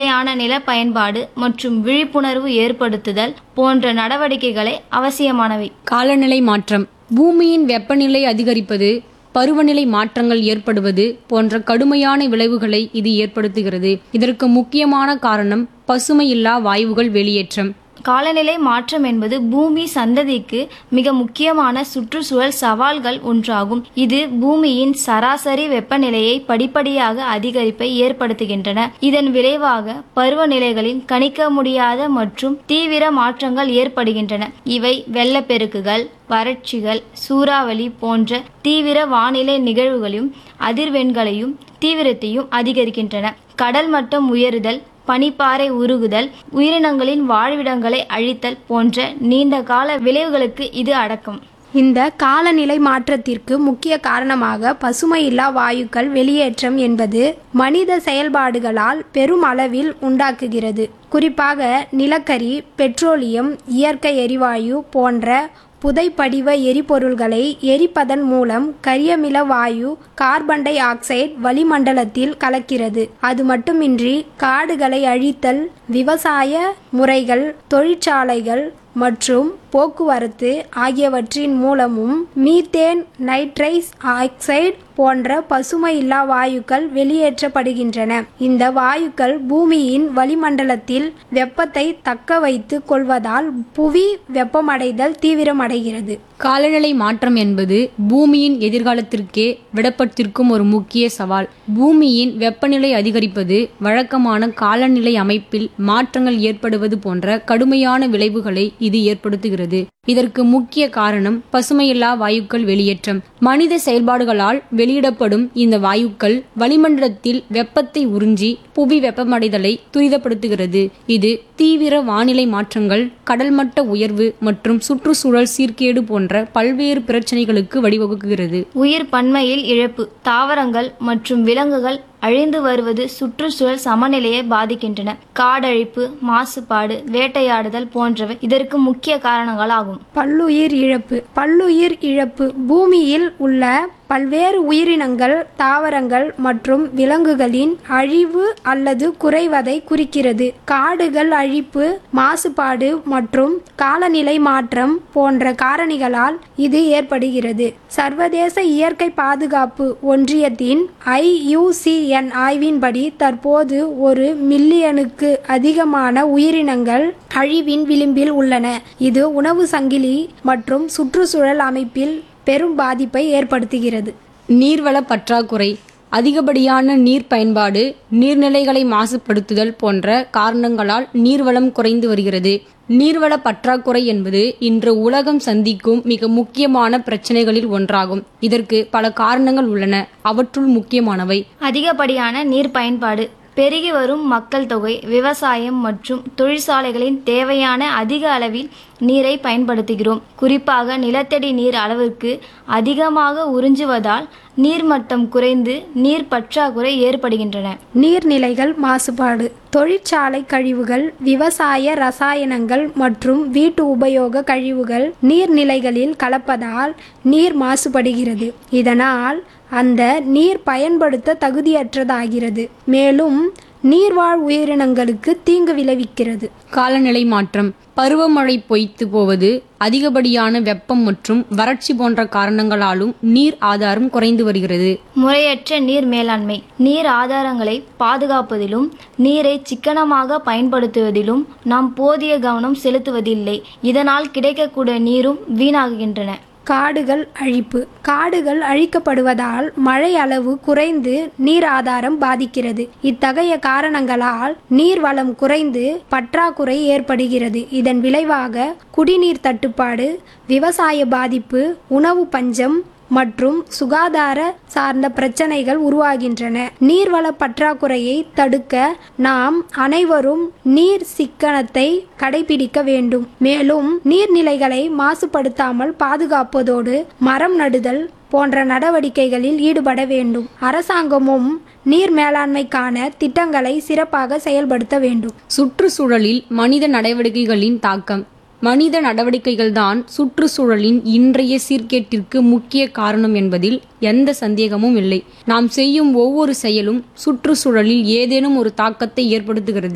முறையான நில பயன்பாடு மற்றும் விழிப்புணர்வு ஏற்படுத்துதல் போன்ற நடவடிக்கைகளை அவசியமானவை காலநிலை மாற்றம் பூமியின் வெப்பநிலை அதிகரிப்பது பருவநிலை மாற்றங்கள் ஏற்படுவது போன்ற கடுமையான விளைவுகளை இது ஏற்படுத்துகிறது இதற்கு முக்கியமான காரணம் பசுமையில்லா வாயுகள் வெளியேற்றம் காலநிலை மாற்றம் என்பது பூமி சந்ததிக்கு மிக முக்கியமான சுற்றுச்சூழல் சவால்கள் ஒன்றாகும் இது பூமியின் சராசரி வெப்பநிலையை படிப்படியாக அதிகரிப்பை ஏற்படுத்துகின்றன இதன் விளைவாக பருவநிலைகளின் கணிக்க முடியாத மற்றும் தீவிர மாற்றங்கள் ஏற்படுகின்றன இவை வெள்ளப்பெருக்குகள் வறட்சிகள் சூறாவளி போன்ற தீவிர வானிலை நிகழ்வுகளையும் அதிர்வெண்களையும் தீவிரத்தையும் அதிகரிக்கின்றன கடல் மட்டம் உயருதல் பனிப்பாறை உருகுதல் உயிரினங்களின் வாழ்விடங்களை அழித்தல் போன்ற நீண்ட கால விளைவுகளுக்கு இது அடக்கம் இந்த காலநிலை மாற்றத்திற்கு முக்கிய காரணமாக பசுமையில்லா வாயுக்கள் வெளியேற்றம் என்பது மனித செயல்பாடுகளால் பெரும் அளவில் உண்டாக்குகிறது குறிப்பாக நிலக்கரி பெட்ரோலியம் இயற்கை எரிவாயு போன்ற புதைப்படிவ எரிபொருள்களை எரிப்பதன் மூலம் கரியமில வாயு கார்பன் டை ஆக்சைடு வளிமண்டலத்தில் கலக்கிறது அது மட்டுமின்றி காடுகளை அழித்தல் விவசாய முறைகள் தொழிற்சாலைகள் மற்றும் போக்குவரத்து ஆகியவற்றின் மூலமும் மீத்தேன் நைட்ரைஸ் ஆக்சைடு போன்ற பசுமையில்லா வாயுக்கள் வெளியேற்றப்படுகின்றன இந்த வாயுக்கள் பூமியின் வளிமண்டலத்தில் வெப்பத்தை தக்க வைத்து கொள்வதால் புவி வெப்பமடைதல் தீவிரமடைகிறது காலநிலை மாற்றம் என்பது பூமியின் எதிர்காலத்திற்கே விடப்பட்டிருக்கும் ஒரு முக்கிய சவால் பூமியின் வெப்பநிலை அதிகரிப்பது வழக்கமான காலநிலை அமைப்பில் மாற்றங்கள் ஏற்படுவது போன்ற கடுமையான விளைவுகளை இது ஏற்படுத்துகிறது இதற்கு முக்கிய காரணம் பசுமையில்லா வாயுக்கள் வெளியேற்றம் மனித செயல்பாடுகளால் வெளியிடப்படும் இந்த வாயுக்கள் வளிமண்டலத்தில் வெப்பத்தை உறிஞ்சி புவி வெப்பமடைதலை துரிதப்படுத்துகிறது இது தீவிர வானிலை மாற்றங்கள் கடல்மட்ட உயர்வு மற்றும் சுற்றுச்சூழல் சீர்கேடு போன்ற பல்வேறு பிரச்சனைகளுக்கு வழிவகுக்கிறது உயிர் பன்மையில் இழப்பு தாவரங்கள் மற்றும் விலங்குகள் அழிந்து வருவது சுற்றுச்சூழல் சமநிலையை பாதிக்கின்றன காடழிப்பு மாசுபாடு வேட்டையாடுதல் போன்றவை இதற்கு முக்கிய காரணங்களாகும் பல்லுயிர் இழப்பு பல்லுயிர் இழப்பு பூமியில் உள்ள பல்வேறு உயிரினங்கள் தாவரங்கள் மற்றும் விலங்குகளின் அழிவு அல்லது குறைவதை குறிக்கிறது காடுகள் அழிப்பு மாசுபாடு மற்றும் காலநிலை மாற்றம் போன்ற காரணிகளால் இது ஏற்படுகிறது சர்வதேச இயற்கை பாதுகாப்பு ஒன்றியத்தின் ஐயுசிஎன் ஆய்வின்படி தற்போது ஒரு மில்லியனுக்கு அதிகமான உயிரினங்கள் அழிவின் விளிம்பில் உள்ளன இது உணவு சங்கிலி மற்றும் சுற்றுச்சூழல் அமைப்பில் பெரும் பாதிப்பை ஏற்படுத்துகிறது நீர்வள பற்றாக்குறை அதிகப்படியான நீர் பயன்பாடு நீர்நிலைகளை மாசுபடுத்துதல் போன்ற காரணங்களால் நீர்வளம் குறைந்து வருகிறது நீர்வள பற்றாக்குறை என்பது இன்று உலகம் சந்திக்கும் மிக முக்கியமான பிரச்சனைகளில் ஒன்றாகும் இதற்கு பல காரணங்கள் உள்ளன அவற்றுள் முக்கியமானவை அதிகப்படியான நீர் பயன்பாடு பெருகி வரும் மக்கள் தொகை விவசாயம் மற்றும் தொழிற்சாலைகளின் தேவையான அதிக அளவில் நீரை பயன்படுத்துகிறோம் குறிப்பாக நிலத்தடி நீர் அளவுக்கு அதிகமாக உறிஞ்சுவதால் நீர்மட்டம் குறைந்து நீர் பற்றாக்குறை ஏற்படுகின்றன நீர்நிலைகள் மாசுபாடு தொழிற்சாலை கழிவுகள் விவசாய ரசாயனங்கள் மற்றும் வீட்டு உபயோக கழிவுகள் நீர்நிலைகளில் கலப்பதால் நீர் மாசுபடுகிறது இதனால் அந்த நீர் பயன்படுத்த தகுதியற்றதாகிறது மேலும் நீர்வாழ் உயிரினங்களுக்கு தீங்கு விளைவிக்கிறது காலநிலை மாற்றம் பருவமழை பொய்த்து போவது அதிகப்படியான வெப்பம் மற்றும் வறட்சி போன்ற காரணங்களாலும் நீர் ஆதாரம் குறைந்து வருகிறது முறையற்ற நீர் மேலாண்மை நீர் ஆதாரங்களை பாதுகாப்பதிலும் நீரை சிக்கனமாக பயன்படுத்துவதிலும் நாம் போதிய கவனம் செலுத்துவதில்லை இதனால் கிடைக்கக்கூடிய நீரும் வீணாகுகின்றன காடுகள் அழிப்பு காடுகள் அழிக்கப்படுவதால் மழை அளவு குறைந்து நீர் ஆதாரம் பாதிக்கிறது இத்தகைய காரணங்களால் நீர் வளம் குறைந்து பற்றாக்குறை ஏற்படுகிறது இதன் விளைவாக குடிநீர் தட்டுப்பாடு விவசாய பாதிப்பு உணவு பஞ்சம் மற்றும் சுகாதார சார்ந்த பிரச்சனைகள் உருவாகின்றன நீர்வள பற்றாக்குறையை தடுக்க நாம் அனைவரும் நீர் சிக்கனத்தை கடைபிடிக்க வேண்டும் மேலும் நீர்நிலைகளை மாசுபடுத்தாமல் பாதுகாப்பதோடு மரம் நடுதல் போன்ற நடவடிக்கைகளில் ஈடுபட வேண்டும் அரசாங்கமும் நீர் மேலாண்மைக்கான திட்டங்களை சிறப்பாக செயல்படுத்த வேண்டும் சுற்றுச்சூழலில் மனித நடவடிக்கைகளின் தாக்கம் மனித நடவடிக்கைகள்தான் சுற்றுச்சூழலின் இன்றைய சீர்கேட்டிற்கு முக்கிய காரணம் என்பதில் எந்த சந்தேகமும் இல்லை நாம் செய்யும் ஒவ்வொரு செயலும் சுற்றுச்சூழலில் ஏதேனும் ஒரு தாக்கத்தை ஏற்படுத்துகிறது